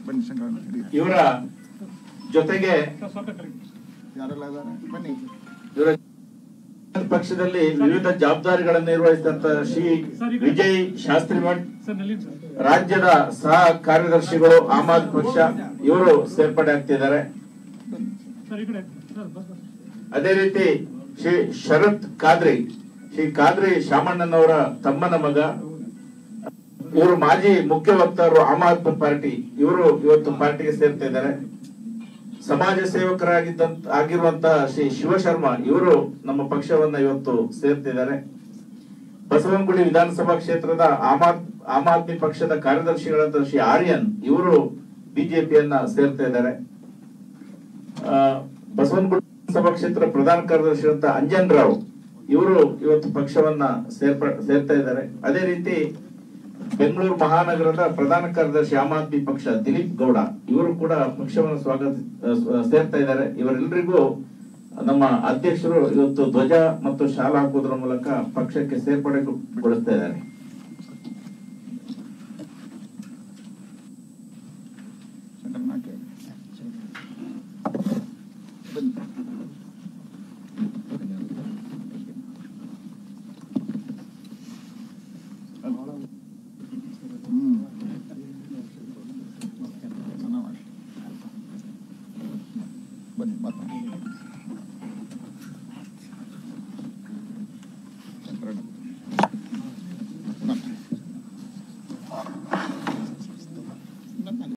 ಬನ್ನಿ ಶಂಕರ ಹಿಡಿ. ಇವರ ಜೊತೆಗೆ ಯಾರೆಲ್ಲ ಇದ್ದಾರೆ ಬನ್ನಿ ಇವರ ಪಕ್ಷದಲ್ಲಿ ವಿವಿಧ ಜವಾಬ್ದಾರಿಗಳನ್ನು ನಿರ್ವಹಿಸಿದಂತ ಶ್ರೀ ವಿಜಯ್ ಶಾಸ್ತ್ರಿ ಮಠ್ ರಾಜ್ಯದ ಸಹ ಕಾರ್ಯದರ್ಶಿಗಳು ಆಮ್ ಆದ್ಮಿ ಪಕ್ಷ ಇವರು ಸೇರ್ಪಡೆ ಆಗ್ತಿದ್ದಾರೆ ಅದೇ ರೀತಿ ಶ್ರೀ ಶರತ್ ಕಾದ್ರಿ ಶ್ರೀ ಕಾದ್ರಿ ಶಾಮಣ್ಣನವರ ತಮ್ಮನ ಮಗ ಇವರು ಮಾಜಿ ಮುಖ್ಯ ವಕ್ತಾರರು ಆಮ್ ಆದ್ಮಿ ಪಾರ್ಟಿ ಇವರು ಇವತ್ತು ಪಾರ್ಟಿಗೆ ಸೇರ್ತಾ ಇದ್ದಾರೆ ಸಮಾಜ ಸೇವಕರಾಗಿದ್ದಂತ ಆಗಿರುವಂತಹ ಶ್ರೀ ಶಿವಶರ್ಮಾ ಇವರು ನಮ್ಮ ಪಕ್ಷವನ್ನ ಇವತ್ತು ಸೇರ್ತಿದ್ದಾರೆ ಬಸವನಗುಡಿ ವಿಧಾನಸಭಾ ಕ್ಷೇತ್ರದ ಆಮ್ ಆದ್- ಆಮ್ ಆದ್ಮಿ ಪಕ್ಷದ ಕಾರ್ಯದರ್ಶಿಗಳಾದ ಶ್ರೀ ಆರ್ಯನ್ ಇವರು ಬಿಜೆಪಿಯನ್ನ ಸೇರ್ತಾ ಇದ್ದಾರೆ ಆ, ಬಸವನಗುಡಿ ವಿಧಾನಸಭಾ ಕ್ಷೇತ್ರ ಪ್ರಧಾನ ಕಾರ್ಯದರ್ಶಿಗಳಂತ ಅಂಜನ್ ರಾವ್ ಇವರು ಇವತ್ತು ಪಕ್ಷವನ್ನ ಸೇರ್ಪ ಸೇರ್ತಾ ಇದ್ದಾರೆ ಅದೇ ರೀತಿ ಬೆಂಗಳೂರು ಮಹಾನಗರದ ಪ್ರಧಾನ ಕಾರ್ಯದರ್ಶಿ ಆಮ್ ಆದ್ಮಿ ಪಕ್ಷ ದಿಲೀಪ್ ಗೌಡ ಇವರು ಕೂಡ ಪಕ್ಷವನ್ನು ಸ್ವಾಗತ ಆ, ಸೇರ್ತಾ ಇದ್ದಾರೆ ಇವರೆಲ್ಲರಿಗೂ ನಮ್ಮ ಅಧ್ಯಕ್ಷರು ಇವತ್ತು ಧ್ವಜ ಮತ್ತು ಶಾಲಾ ಹಾಕುವುದರ ಮೂಲಕ ಪಕ್ಷಕ್ಕೆ ಸೇರ್ಪಡೆಗೊಳಿಸ್ತಾ ಇದ್ದಾರೆ ಶಂಕರ ನಾಕೆ ಬನ್ನಿ ಹ್ಮ್ ಚೆನ್ನಾಗಿ ಮಾಡಿ. ಬನ್ನಿ ಮಾತಾಡಿ